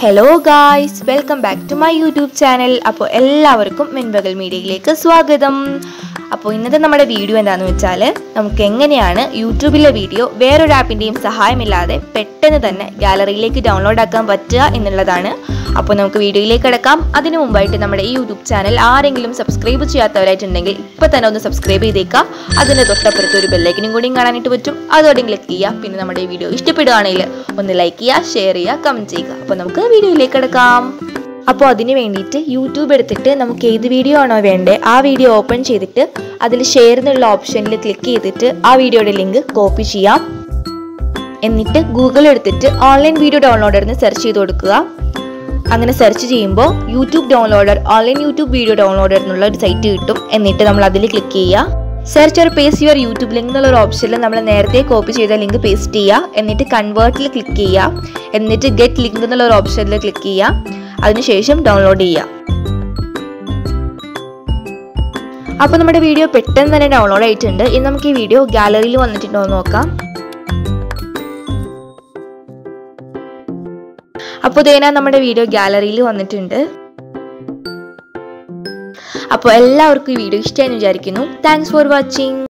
hello guys welcome back to my YouTube channel അപ്പോൾ എല്ലാവർക്കും മെൻപകൽ മീഡിയയിലേക്ക് സ്വാഗതം അപ്പോൾ ഇന്നത്തെ നമ്മുടെ വീഡിയോ എന്താണെന്ന് വെച്ചാൽ നമുക്ക് എങ്ങനെയാണ് യൂട്യൂബിലെ വീഡിയോ വേറൊരു ആപ്പിൻ്റെയും സഹായമില്ലാതെ പെട്ടെന്ന് തന്നെ ഗാലറിയിലേക്ക് ഡൗൺലോഡ് ആക്കാൻ പറ്റുക എന്നുള്ളതാണ് അപ്പോൾ നമുക്ക് വീഡിയോയിലേക്ക് കിടക്കാം അതിനു മുമ്പായിട്ട് നമ്മുടെ ഈ യൂട്യൂബ് ചാനൽ ആരെങ്കിലും സബ്സ്ക്രൈബ് ചെയ്യാത്തവരായിട്ടുണ്ടെങ്കിൽ ഇപ്പോൾ തന്നെ ഒന്ന് സബ്സ്ക്രൈബ് ചെയ്തേക്കാം അതിൻ്റെ തൊട്ടപ്പുറത്ത് ഒരു ബെല്ലൈക്കനും കൂടിയും കാണാനായിട്ട് പറ്റും അതോടെ ക്ലിക്ക് ചെയ്യുക പിന്നെ നമ്മുടെ ഈ വീഡിയോ ഇഷ്ടപ്പെടുകയാണെങ്കിൽ ഒന്ന് ലൈക്ക് ചെയ്യുക ഷെയർ ചെയ്യുക കമൻറ്റ് ചെയ്യുക അപ്പോൾ നമുക്ക് വീഡിയോയിലേക്ക് കിടക്കാം അപ്പോൾ അതിന് വേണ്ടിയിട്ട് യൂട്യൂബ് എടുത്തിട്ട് നമുക്ക് ഏത് വീഡിയോ ആണോ വേണ്ടത് ആ വീഡിയോ ഓപ്പൺ ചെയ്തിട്ട് അതിൽ ഷെയർ എന്നുള്ള ഓപ്ഷനിൽ ക്ലിക്ക് ചെയ്തിട്ട് ആ വീഡിയോയുടെ ലിങ്ക് കോപ്പി ചെയ്യാം എന്നിട്ട് ഗൂഗിൾ എടുത്തിട്ട് ഓൺലൈൻ വീഡിയോ ഡൗൺലോഡർ എന്ന് സെർച്ച് ചെയ്ത് കൊടുക്കുക അങ്ങനെ സെർച്ച് ചെയ്യുമ്പോൾ YouTube downloader online YouTube video downloader എന്നുള്ള ഒരു സൈറ്റ് കിട്ടും എന്നിട്ട് നമ്മൾ അതിൽ ക്ലിക്ക് ചെയ്യുക search or paste your YouTube link എന്നുള്ള ഒരു ഓപ്ഷനിൽ നമ്മൾ നേരത്തെ കോപ്പി ചെയ്ത ലിങ്ക് പേസ്റ്റ് ചെയ്യുക എന്നിട്ട് കൺവേർട്ടിൽ ക്ലിക്ക് ചെയ്യുക എന്നിട്ട് ഗെറ്റ് ലിങ്ക് എന്നുള്ള ഒരു ഓപ്ഷനിൽ ക്ലിക്ക് ചെയ്യുക അതിനുശേഷം ഡൗൺലോഡ് ചെയ്യുക അപ്പോൾ നമ്മുടെ വീഡിയോ പെട്ടെന്ന് തന്നെ ഡൗൺലോഡ് ആയിട്ടുണ്ട് ഇനി നമുക്ക് ഈ വീഡിയോ ഗാലറിയിൽ വന്നിട്ടുണ്ടോ എന്ന് നോക്കാം അപ്പോൾ ഇതേനാ നമ്മുടെ വീഡിയോ ഗാലറിയിൽ വന്നിട്ടുണ്ട് അപ്പോൾ എല്ലാവർക്കും ഈ വീഡിയോ ഇഷ്ടമായെന്ന് വിചാരിക്കുന്നു താങ്ക്സ് ഫോർ വാച്ചിങ്